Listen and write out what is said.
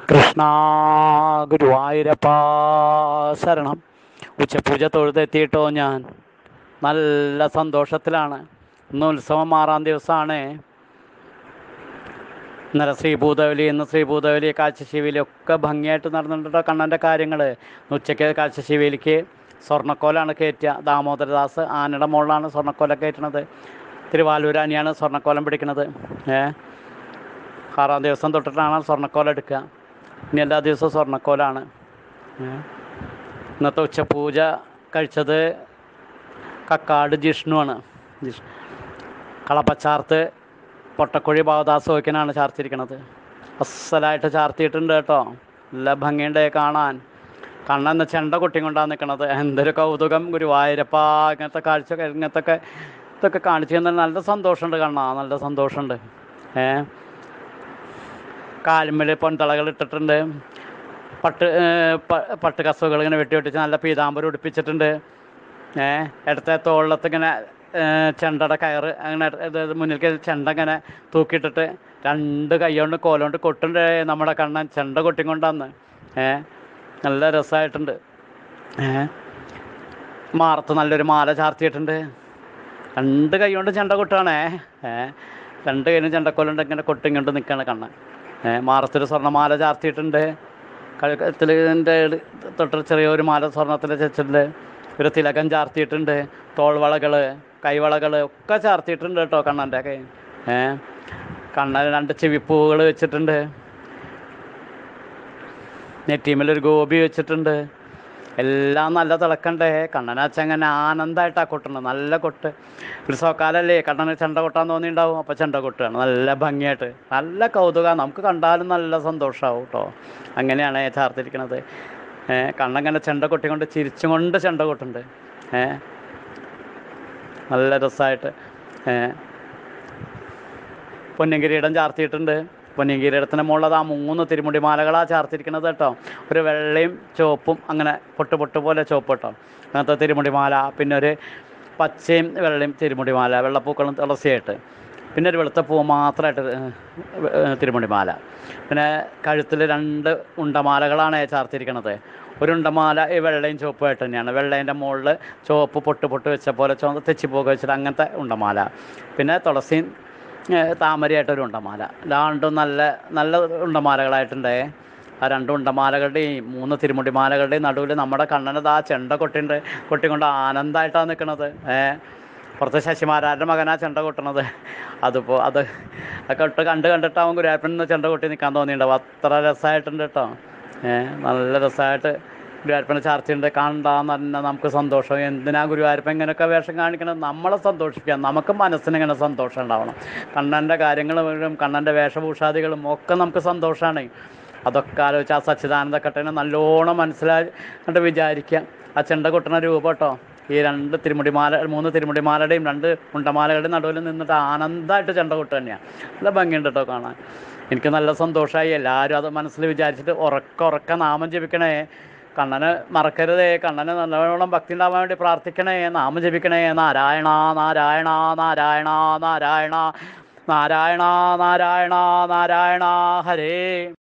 കൃഷ്ണ ഗുരുവായൂരപ്പ ശരണം ഉച്ചപൂജ തൊഴുതെത്തിയിട്ടോ ഞാൻ നല്ല സന്തോഷത്തിലാണ് ഇന്ന് ഉത്സവം ആറാം ദിവസമാണ് ഇന്നലെ ശ്രീഭൂതവലി ഇന്ന് ശ്രീഭൂതവലി കാഴ്ചശിവലി ഒക്കെ ഭംഗിയായിട്ട് നടന്നിട്ടുണ്ടോ കണ്ണൻ്റെ കാര്യങ്ങൾ ഉച്ചയ്ക്ക് കാഴ്ചശിവലിക്ക് സ്വർണ്ണക്കോലാണ് കയറ്റുക ദാമോദരദാസ് ആനയുടെ മുകളിലാണ് സ്വർണ്ണക്കോല കയറ്റണത് തിരുവാലൂരാനിയാണ് സ്വർണ്ണക്കോലം പിടിക്കുന്നത് ഏ ആറാം ദിവസം തൊട്ടിട്ടാണ് സ്വർണ്ണക്കോല എടുക്കുക ഇനി എല്ലാ ദിവസവും സ്വർണ്ണക്കോലാണ് ഏ? ഇന്നത്തെ ഉച്ചപൂജ കഴിച്ചത് കക്കാട് ജിഷ്ണുവാണ് ജിഷ് കളപ്പച്ചാർത്ത് പൊട്ടക്കുഴി ഭാവദാസ് വയ്ക്കനാണ് ചാർത്തിരിക്കണത് അസലായിട്ട് ചാർത്തിയിട്ടുണ്ട് കേട്ടോ നല്ല ഭംഗിയുണ്ട് കാണാൻ കണ്ണെന്ന ചെണ്ട കുട്ടി കൊണ്ടാണ് നിൽക്കണത് എന്തൊരു കൗതുകം ഗുരുവായൂരപ്പ ഇങ്ങനത്തെ കാഴ്ച ഇങ്ങനത്തെ ഒക്കെ ഇതൊക്കെ കാണിച്ചു തന്നാൽ നല്ല സന്തോഷമുണ്ട് കണ്ണാ നല്ല സന്തോഷമുണ്ട് ഏ കാലുമ്മൽ പൊൻതളകൾ ഇട്ടിട്ടുണ്ട് പട്ട് ഏ, പ- പട്ട് കസവുകൾ ഇങ്ങനെ വെട്ടി വെട്ടിച്ച് നല്ല പീതാമ്പരം ഉടുപ്പിച്ചിട്ടുണ്ട് ഏ ഇടത്തെ തോളത്ത് ഇങ്ങനെ ഏ, ചെണ്ടയുടെ കയറ് അങ്ങനെ ഇത് ഇത് മുന്നിലേക്ക് ചെണ്ട ഇങ്ങനെ തൂക്കിയിട്ടിട്ട് രണ്ട് കൈ കൊണ്ട് കോലുകൊണ്ട് കൊട്ടുണ്ട് നമ്മുടെ കണ്ണൻ ചെണ്ട കൊട്ടിക്കൊണ്ടാന്ന് ഏ നല്ല രസമായിട്ടുണ്ട് ഏ മാറത്ത് നല്ലൊരു മാല ചാർത്തിയിട്ടുണ്ട് രണ്ട് കൈ കൊണ്ട് ചെണ്ട കൊട്ടാണേ ഏ രണ്ട് കൈയിലും ചെണ്ടക്കോലുണ്ട് ഇങ്ങനെ കൊട്ടിങ്ങോട്ട് നിൽക്കുകയാണ് കണ്ണൻ ഏ മാറത്തൊരു സ്വർണ്ണമാല ചാർത്തിയിട്ടുണ്ട് കഴുകത്തിൻ്റെ തൊട്ട് ചെറിയൊരു മാല സ്വർണ്ണത്തിൽ വെച്ചിട്ടുണ്ട് ഒരു തിലകം ചാർത്തിയിട്ടുണ്ട് തോൾവളകൾ കൈവളകൾ ഒക്കെ ചാർത്തിയിട്ടുണ്ട് കേട്ടോ കണ്ണൻ്റെ കൈ ഏ കണ്ണൻ രണ്ട് ചെവിപ്പൂവുകൾ വെച്ചിട്ടുണ്ട് നെറ്റീമിലൊരു ഗോപി വെച്ചിട്ടുണ്ട് എല്ലാം നല്ല തിളക്കണ്ടേ കണ്ണനാച്ചങ്ങനെ ആനന്ദമായിട്ടാണ് കൊട്ടുന്നത് നല്ല കൊട്ട് ഉത്സവക്കാലല്ലേ കണ്ണന് ചെണ്ട കൊട്ടാൻ തോന്നിയിട്ടുണ്ടാവും അപ്പോൾ ചെണ്ട കൊട്ടുകയാണ് നല്ല ഭംഗിയായിട്ട് നല്ല കൗതുകമാണ് നമുക്ക് കണ്ടാലും നല്ല സന്തോഷമാവും കേട്ടോ അങ്ങനെയാണ് ചാർത്തിരിക്കണത് ഏ കണ്ണങ്ങനെ ചെണ്ട കൊട്ടിക്കൊണ്ട് ചിരിച്ചും കൊണ്ട് ചെണ്ട കൊട്ടുണ്ട് ഏ നല്ല രസമായിട്ട് ഏ പൊന്നിങ്കിരീടം ചാർത്തിയിട്ടുണ്ട് പൊന്നിങ്കിരീടത്തിൻ്റെ മുകളിൽ ആ മൂന്ന് തിരുമുടിമാലകളാണ് ചാർത്തിരിക്കുന്നത് കേട്ടോ ഒരു വെള്ളയും ചുവപ്പും അങ്ങനെ പൊട്ട് പൊട്ട് പോലെ ചുവപ്പ് കേട്ടോ അങ്ങനത്തെ തിരുമുടിമാല പിന്നെ ഒരു പച്ചയും വെള്ളയും തിരുമുടിമാല വെള്ളപ്പൂക്കളും തുളസിയായിട്ട് പിന്നെ ഒരു വെളുത്ത പൂ മാത്രമായിട്ട് തിരുമുടിമാല പിന്നെ കഴുത്തിൽ രണ്ട് ഉണ്ടമാലകളാണ് ചാർത്തിരിക്കണത് ഒരു ഉണ്ടമാല ഈ വെള്ളയും ചുവപ്പുമായിട്ട് തന്നെയാണ് വെള്ളേൻ്റെ മുകളിൽ ചുവപ്പ് പൊട്ട് പൊട്ട് വെച്ച പോലെ ചുവന്ന തെച്ചിപ്പോക വെച്ചിട്ട് അങ്ങനത്തെ ഉണ്ടമാല പിന്നെ തുളസിയും ഏഹ് താമരയായിട്ടൊരു ഉണ്ടമാല രണ്ടും നല്ല നല്ല ഉണ്ടമാലകളായിട്ടുണ്ടേ ആ രണ്ട് ഉണ്ടമാലകളുടെയും മൂന്ന് തിരുമുടിമാലകളുടെയും നടുവിൽ നമ്മുടെ കണ്ണനത് ആ ചെണ്ട കൊട്ടിണ്ട് കൊട്ടിക്കൊണ്ട് ആനന്ദമായിട്ടാണ് നിൽക്കുന്നത് ഏഹ് പുറത്ത് ശശിമാരാരുടെ മകനാ ചെണ്ട കൊട്ടണത് അതിപ്പോൾ അത് ഒക്കെ ഇട്ട് കണ്ട് കണ്ടിട്ടാവും ഗുരുവായൂരപ്പൻ ചെണ്ട കൊട്ടി നിൽക്കാൻ തോന്നിയിട്ടുണ്ടാവും അത്ര രസമായിട്ടുണ്ട് കേട്ടോ ഏഹ് നല്ല രസമായിട്ട് ഗുരുവായൂരപ്പനെ ചാർച്ചയുണ്ട് കണ്ടാൽ തന്നെ നമുക്ക് സന്തോഷം എന്തിനാ ഗുരുവായൂരപ്പൻ ഇങ്ങനെയൊക്കെ വേഷം കാണിക്കണത് നമ്മളെ സന്തോഷിക്കാൻ നമുക്ക് മനസ്സിന് ഇങ്ങനെ സന്തോഷം ഉണ്ടാവണം കണ്ണൻ്റെ കാര്യങ്ങളും കണ്ണൻ്റെ വേഷഭൂഷാദികളും ഒക്കെ നമുക്ക് സന്തോഷമാണ് അതൊക്കെ ആലോചിച്ച് ആ സച്ചിദാനന്ദ കട്ടനെ നല്ലോണം മനസ്സിലായി കണ്ട് വിചാരിക്കുക ആ ചെണ്ട കൊട്ടണ രൂപം കേട്ടോ ഈ രണ്ട് തിരുമുടിമാല മൂന്ന് തിരുമുടിമാലയുടെയും രണ്ട് ഉണ്ടമാലകളുടെയും നടുവിൽ നിന്നിട്ട് ആനന്ദമായിട്ട് ചെണ്ട കൊട്ട് തന്നെയാണ് നല്ല ഭംഗിയുണ്ട് കേട്ടോ കാണാൻ എനിക്ക് നല്ല സന്തോഷമായി എല്ലാവരും അത് മനസ്സിൽ വിചാരിച്ചിട്ട് ഉറക്ക ഉറക്ക നാമം ജപിക്കണേ കണ്ണന് മറക്കരുതേ കണ്ണന് നല്ലവണ്ണം ഭക്തി ഉണ്ടാവാൻ വേണ്ടി പ്രാർത്ഥിക്കണേ നാമം ജപിക്കണേ നാരായണ നാരായണ നാരായണ നാരായണ നാരായണ നാരായണ നാരായണ ഹരേ